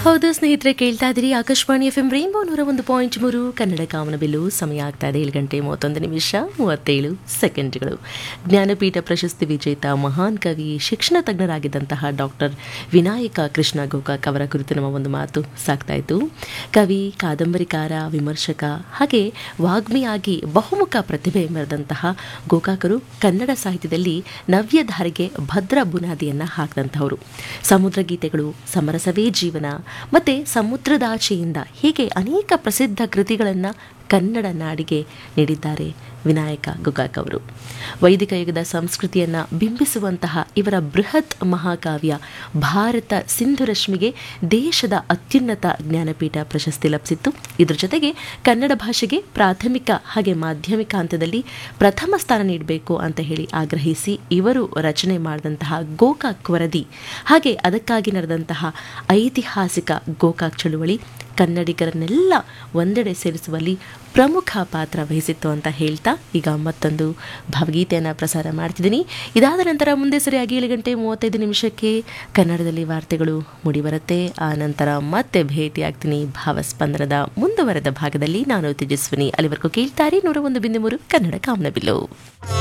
ಹೌದು ಸ್ನೇಹಿತರೆ ಕೇಳ್ತಾ ಇದ್ದೀರಿ ಆಕಾಶವಾಣಿ ಎಫ್ ಎಂ ರೈನ್ಬೋ ನೂರ ಒಂದು ಪಾಯಿಂಟ್ ಮೂರು ಕನ್ನಡ ಕಾಮನಬಿಲ್ಲು ಸಮಯ ಆಗ್ತಾ ಇದೆ ಏಳು ಗಂಟೆ ಮೂವತ್ತೊಂದು ನಿಮಿಷ ಮೂವತ್ತೇಳು ಸೆಕೆಂಡ್ಗಳು ಜ್ಞಾನಪೀಠ ಪ್ರಶಸ್ತಿ ವಿಜೇತ ಮಹಾನ್ ಕವಿ ಶಿಕ್ಷಣ ತಜ್ಞರಾಗಿದ್ದಂತಹ ಡಾಕ್ಟರ್ ವಿನಾಯಕ ಕೃಷ್ಣ ಗೋಕಾಕ್ ಅವರ ಕುರಿತು ನಮ್ಮ ಒಂದು ಮಾತು ಸಾಕ್ತಾ ಇತ್ತು ಕವಿ ಕಾದಂಬರಿಕಾರ ವಿಮರ್ಶಕ ಹಾಗೆ ವಾಗ್ಮಿಯಾಗಿ ಬಹುಮುಖ ಪ್ರತಿಭೆ ಮೆರೆದಂತಹ ಗೋಕಾಕರು ಕನ್ನಡ ಸಾಹಿತ್ಯದಲ್ಲಿ ನವ್ಯಧಾರೆಗೆ ಭದ್ರ ಬುನಾದಿಯನ್ನ ಹಾಕಿದಂಥವರು ಸಮುದ್ರ ಗೀತೆಗಳು ಸಮರಸವೇ ಜೀವನ ಮತ್ತೆ ಸಮುದ್ರದಾಚೆಯಿಂದ ಹೀಗೆ ಅನೇಕ ಪ್ರಸಿದ್ಧ ಕೃತಿಗಳನ್ನು ಕನ್ನಡ ನಾಡಿಗೆ ನೀಡಿದ್ದಾರೆ ವಿನಾಯಕ ಗೋಕಾಕ್ ಅವರು ವೈದಿಕ ಯುಗದ ಸಂಸ್ಕೃತಿಯನ್ನ ಬಿಂಬಿಸುವಂತಹ ಇವರ ಬೃಹತ್ ಮಹಾಕಾವ್ಯ ಭಾರತ ಸಿಂಧು ರಶ್ಮಿಗೆ ದೇಶದ ಅತ್ಯುನ್ನತ ಜ್ಞಾನಪೀಠ ಪ್ರಶಸ್ತಿ ಲಭಿಸಿತ್ತು ಇದರ ಜೊತೆಗೆ ಕನ್ನಡ ಭಾಷೆಗೆ ಪ್ರಾಥಮಿಕ ಹಾಗೆ ಮಾಧ್ಯಮಿಕ ಹಂತದಲ್ಲಿ ಪ್ರಥಮ ಸ್ಥಾನ ನೀಡಬೇಕು ಅಂತ ಹೇಳಿ ಆಗ್ರಹಿಸಿ ಇವರು ರಚನೆ ಮಾಡಿದಂತಹ ಗೋಕಾಕ್ ವರದಿ ಹಾಗೆ ಅದಕ್ಕಾಗಿ ನಡೆದಂತಹ ಐತಿಹಾಸಿಕ ಗೋಕಾಕ್ ಚಳುವಳಿ ಕನ್ನಡಿಗರನ್ನೆಲ್ಲ ಒಂದೆಡೆ ಸೇರಿಸುವಲ್ಲಿ ಪ್ರಮುಖ ಪಾತ್ರ ವಹಿಸಿತ್ತು ಅಂತ ಹೇಳ್ತಾ ಈಗ ಮತ್ತೊಂದು ಭಾವಗೀತೆಯನ್ನು ಪ್ರಸಾರ ಮಾಡ್ತಿದ್ದೀನಿ ಇದಾದ ನಂತರ ಮುಂದೆ ಸರಿಯಾಗಿ ಏಳು ಗಂಟೆ ಮೂವತ್ತೈದು ನಿಮಿಷಕ್ಕೆ ಕನ್ನಡದಲ್ಲಿ ವಾರ್ತೆಗಳು ಮೂಡಿಬರುತ್ತೆ ಆ ನಂತರ ಮತ್ತೆ ಭೇಟಿಯಾಗ್ತೀನಿ ಭಾವಸ್ಪಂದನದ ಮುಂದುವರೆದ ಭಾಗದಲ್ಲಿ ನಾನು ತೇಜಸ್ವಿನಿ ಅಲ್ಲಿವರೆಗೂ ಕೇಳ್ತಾರೆ ನೂರ ಒಂದು ಬಿಂದು ಮೂರು ಕನ್ನಡ ಕಾಮನಬಿಲ್ಲು